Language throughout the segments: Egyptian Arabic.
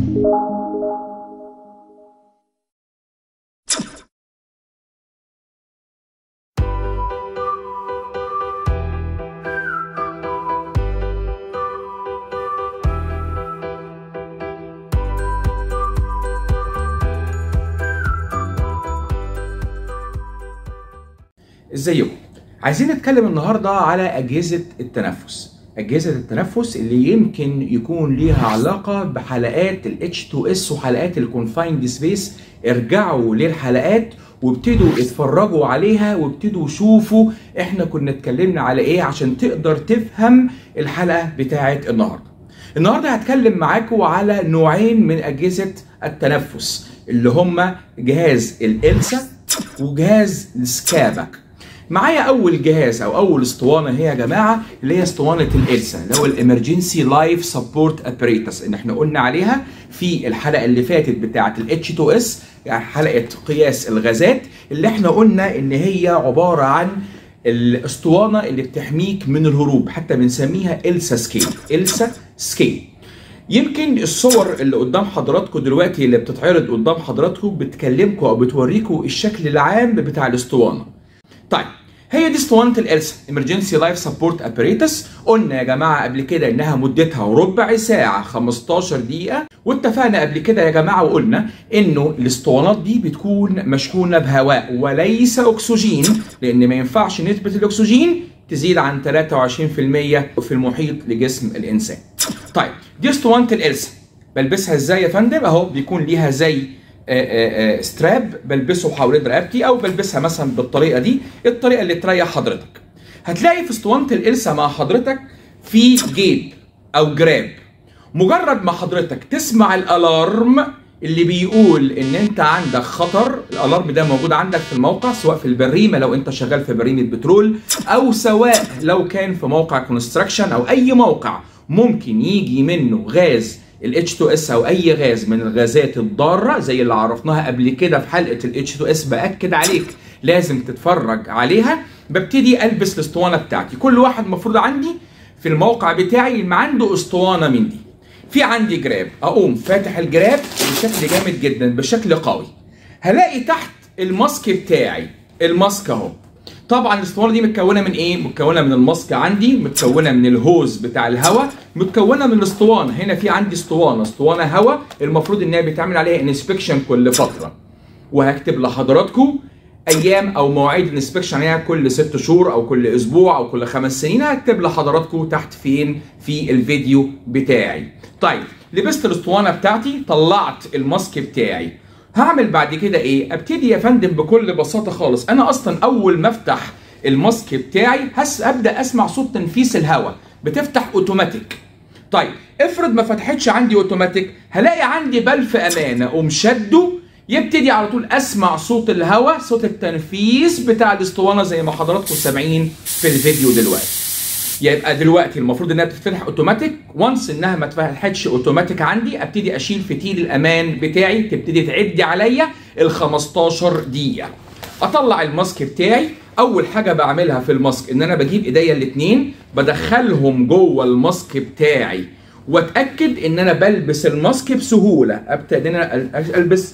ازيكم عايزين نتكلم النهارده على اجهزه التنفس اجهزه التنفس اللي يمكن يكون ليها علاقه بحلقات ال H2S وحلقات الكونفايند سبيس ارجعوا للحلقات وابتدوا اتفرجوا عليها وابتدوا شوفوا احنا كنا اتكلمنا على ايه عشان تقدر تفهم الحلقه بتاعه النهارده النهارده هتكلم معاكم على نوعين من اجهزه التنفس اللي هما جهاز الالسا وجهاز السكابك معايا اول جهاز او اول اسطوانه هي يا جماعه اللي هي اسطوانه الالسا اللي هو الامرجنسي لايف سبورت ابريتس اللي احنا قلنا عليها في الحلقه اللي فاتت بتاعه الاتش 2 اس يعني حلقه قياس الغازات اللي احنا قلنا ان هي عباره عن الاسطوانه اللي بتحميك من الهروب حتى بنسميها السا سكيل السا سكيل يمكن الصور اللي قدام حضراتكم دلوقتي اللي بتتعرض قدام حضراتكم بتكلمكم او بتوريكم الشكل العام بتاع الاسطوانه طيب هي دي اسطوانه الالسا Emergency Life Support Apparatus قلنا يا جماعه قبل كده انها مدتها ربع ساعه 15 دقيقه واتفقنا قبل كده يا جماعه وقلنا انه الاسطوانات دي بتكون مشحونه بهواء وليس اكسجين لان ما ينفعش نسبه الاكسجين تزيد عن 23% في المحيط لجسم الانسان. طيب دي اسطوانه الالسا بلبسها ازاي يا فندم؟ اهو بيكون ليها زي آآ آآ ستراب بلبسه حوالين رقبتي او بلبسها مثلا بالطريقه دي الطريقه اللي تريح حضرتك هتلاقي في اسطوانه الالسا مع حضرتك في جيب او جراب مجرد ما حضرتك تسمع الالارم اللي بيقول ان انت عندك خطر الالارم ده موجود عندك في الموقع سواء في البريمه لو انت شغال في بريمه بترول او سواء لو كان في موقع كونستراكشن او اي موقع ممكن يجي منه غاز ال H2S او اي غاز من الغازات الضاره زي اللي عرفناها قبل كده في حلقه ال H2S باكد عليك لازم تتفرج عليها ببتدي البس الاسطوانه بتاعتي كل واحد المفروض عندي في الموقع بتاعي ما عنده اسطوانه من دي في عندي جراب اقوم فاتح الجراب بشكل جامد جدا بشكل قوي هلاقي تحت الماسك بتاعي الماسك اهو طبعا الاسطوانه دي متكونه من ايه؟ متكونه من الماسك عندي، متكونه من الهوز بتاع الهواء، متكونه من الاسطوانه، هنا في عندي اسطوانه، اسطوانه هواء المفروض ان هي بيتعمل عليها انسبكشن كل فتره. وهكتب لحضراتكم ايام او مواعيد الانسبكشن عليها كل ست شهور او كل اسبوع او كل خمس سنين هكتب لحضراتكم تحت فين في الفيديو بتاعي. طيب لبست الاسطوانه بتاعتي، طلعت الماسك بتاعي، هعمل بعد كده ايه؟ ابتدي يا فندم بكل بساطه خالص، انا اصلا اول ما افتح الماسك بتاعي هس ابدا اسمع صوت تنفيس الهواء بتفتح اوتوماتيك. طيب افرض ما فتحتش عندي اوتوماتيك هلاقي عندي بلف امان اقوم شده يبتدي على طول اسمع صوت الهواء صوت التنفيس بتاع الاسطوانه زي ما حضراتكم سامعين في الفيديو دلوقتي. يبقى دلوقتي المفروض انها بتتفتح اوتوماتيك وانس انها ما اتفتحتش اوتوماتيك عندي ابتدي اشيل فتيل الامان بتاعي تبتدي تعد عليا ال 15 دقيقه اطلع الماسك بتاعي اول حاجه بعملها في الماسك ان انا بجيب ايديا الاثنين بدخلهم جوه الماسك بتاعي واتاكد ان انا بلبس الماسك بسهوله ابتدي ان انا البس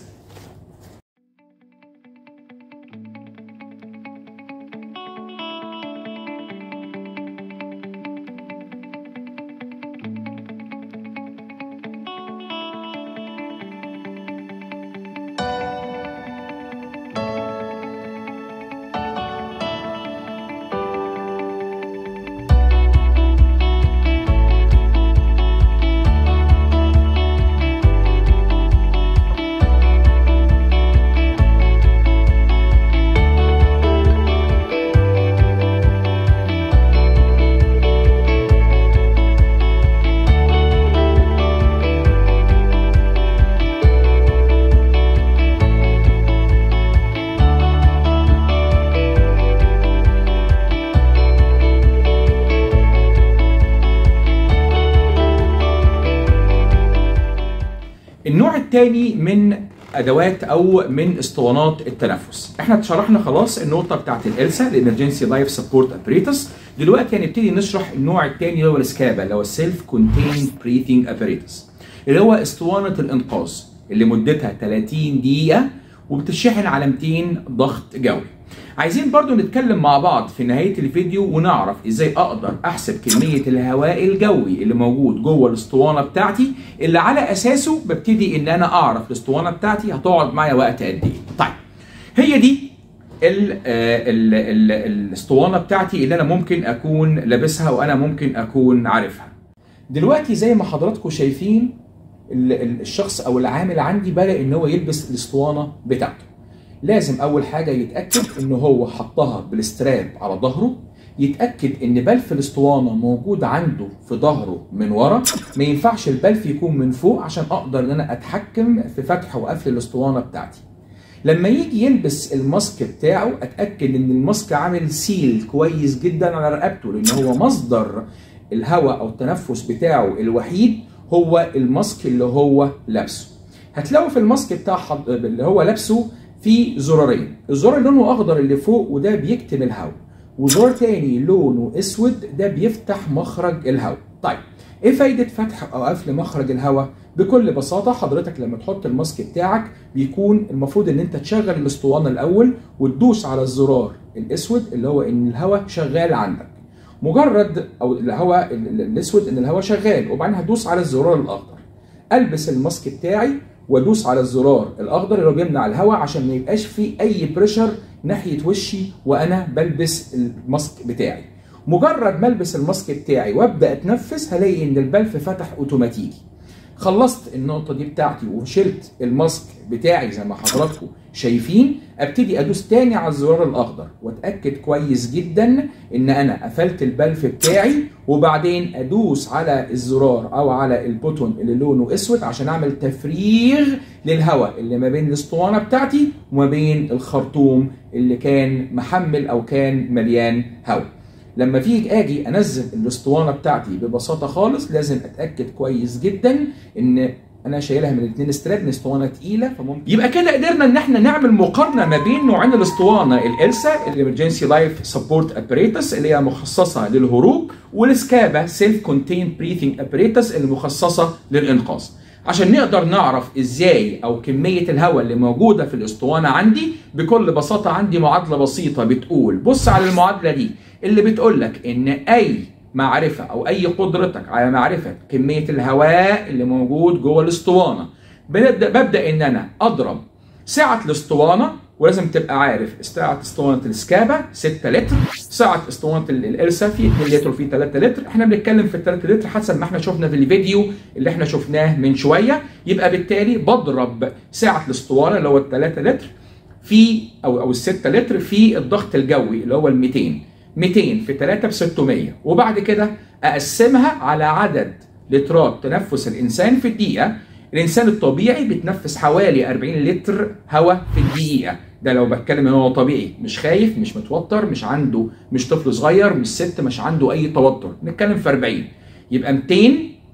النوع الثاني من ادوات او من اسطوانات التنفس احنا شرحنا خلاص النقطه بتاعت الالسا الامرجنسي لايف سبورت ابريتس دلوقتي هنبتدي نشرح النوع الثاني اللي هو السكابا اللي هو السيلف كونتيند بريثنج ابريتس اللي هو اسطوانه الانقاذ اللي مدتها 30 دقيقه وبتشحن على 200 ضغط جوي عايزين برضو نتكلم مع بعض في نهاية الفيديو ونعرف ازاي اقدر احسب كمية الهواء الجوي اللي موجود جوه الاسطوانة بتاعتي اللي على اساسه ببتدي ان انا اعرف الاسطوانة بتاعتي هتقعد معايا وقت قد ايه طيب هي دي ال ال ال الاسطوانة بتاعتي اللي انا ممكن اكون لابسها وانا ممكن اكون عارفها دلوقتي زي ما حضراتكم شايفين الشخص او العامل عندي بدأ ان هو يلبس الاسطوانة بتاعته لازم اول حاجه يتاكد ان هو حطها بالستراب على ظهره يتاكد ان بلف الاسطوانه موجود عنده في ظهره من ورا ما ينفعش البلف يكون من فوق عشان اقدر ان انا اتحكم في فتح وقفل الاسطوانه بتاعتي لما يجي يلبس الماسك بتاعه اتاكد ان الماسك عامل سيل كويس جدا على رقبته لان هو مصدر الهواء او التنفس بتاعه الوحيد هو الماسك اللي هو لابسه هتلاقوا في الماسك بتاع حض... اللي هو لابسه في زرارين الزرار اللي لونه اخضر اللي فوق وده بيكتم الهواء وزرار تاني لونه اسود ده بيفتح مخرج الهواء طيب ايه فايده فتح او قفل مخرج الهواء بكل بساطه حضرتك لما تحط الماسك بتاعك بيكون المفروض ان انت تشغل الاسطوانه الاول وتدوس على الزرار الاسود اللي هو ان الهواء شغال عندك مجرد او الهواء الاسود ان الهواء شغال وبعدين هتدوس على الزرار الاخضر البس الماسك بتاعي وادوس على الزرار الاخضر اللي هو بيمنع الهواء عشان ما يبقاش فيه اي بريشر ناحيه وشي وانا بلبس الماسك بتاعي مجرد ما البس الماسك بتاعي وابدا اتنفس هلاقي ان البلف فتح اوتوماتيكي خلصت النقطه دي بتاعتي وشلت الماسك بتاعي زي ما حضراتكم شايفين ابتدي ادوس تاني على الزرار الاخضر واتاكد كويس جدا ان انا قفلت البلف بتاعي وبعدين ادوس على الزرار او على البوتون اللي لونه اسود عشان اعمل تفريغ للهواء اللي ما بين الاسطوانه بتاعتي وما بين الخرطوم اللي كان محمل او كان مليان هواء لما فيجي اجي انزل الاسطوانه بتاعتي ببساطه خالص لازم اتاكد كويس جدا ان انا شايلها من الاثنين ستراب من اسطوانه تقيله فممكن يبقى كده قدرنا ان احنا نعمل مقارنه ما بين نوعين الاسطوانه الالسا الامرجنسي لايف سبورت ابريتس اللي هي مخصصه للهروب والسكابا سيلف كونتين بريثنج ابريتس اللي مخصصه للانقاذ عشان نقدر نعرف ازاي او كميه الهواء اللي موجوده في الاسطوانه عندي بكل بساطه عندي معادله بسيطه بتقول بص على المعادله دي اللي بتقول لك ان اي معرفه او اي قدرتك على معرفه كميه الهواء اللي موجود جوه الاسطوانه بنبدا ببدا ان انا اضرب سعه الاسطوانه ولازم تبقى عارف سعه اسطوانه السكابا 6 لتر سعه اسطوانه الالسا في 2 لتر وفي 3 لتر احنا بنتكلم في 3 لتر حسب ما احنا شفنا في الفيديو اللي احنا شفناه من شويه يبقى بالتالي بضرب سعه الاسطوانه اللي هو ال 3 لتر في او او ال 6 لتر في الضغط الجوي اللي هو ال 200 200 في 3 ب 600 وبعد كده اقسمها على عدد لترات تنفس الانسان في الدقيقه الانسان الطبيعي بيتنفس حوالي 40 لتر هواء في الدقيقه ده لو بتكلم ان هو طبيعي مش خايف مش متوتر مش عنده مش طفل صغير مش ست مش عنده اي توتر نتكلم في 40 يبقى 200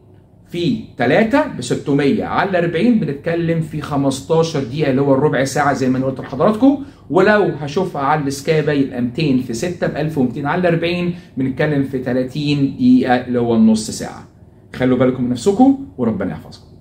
في 3 ب 600 على 40 بنتكلم في 15 دقيقه اللي هو الربع ساعه زي ما انا قلت لحضراتكم ولو هشوفها على السكابا يبقى 200 في 6 ب 1200 على 40 بنتكلم في 30 دقيقه اللي هو النص ساعه خلوا بالكم من نفسكم وربنا يحفظكم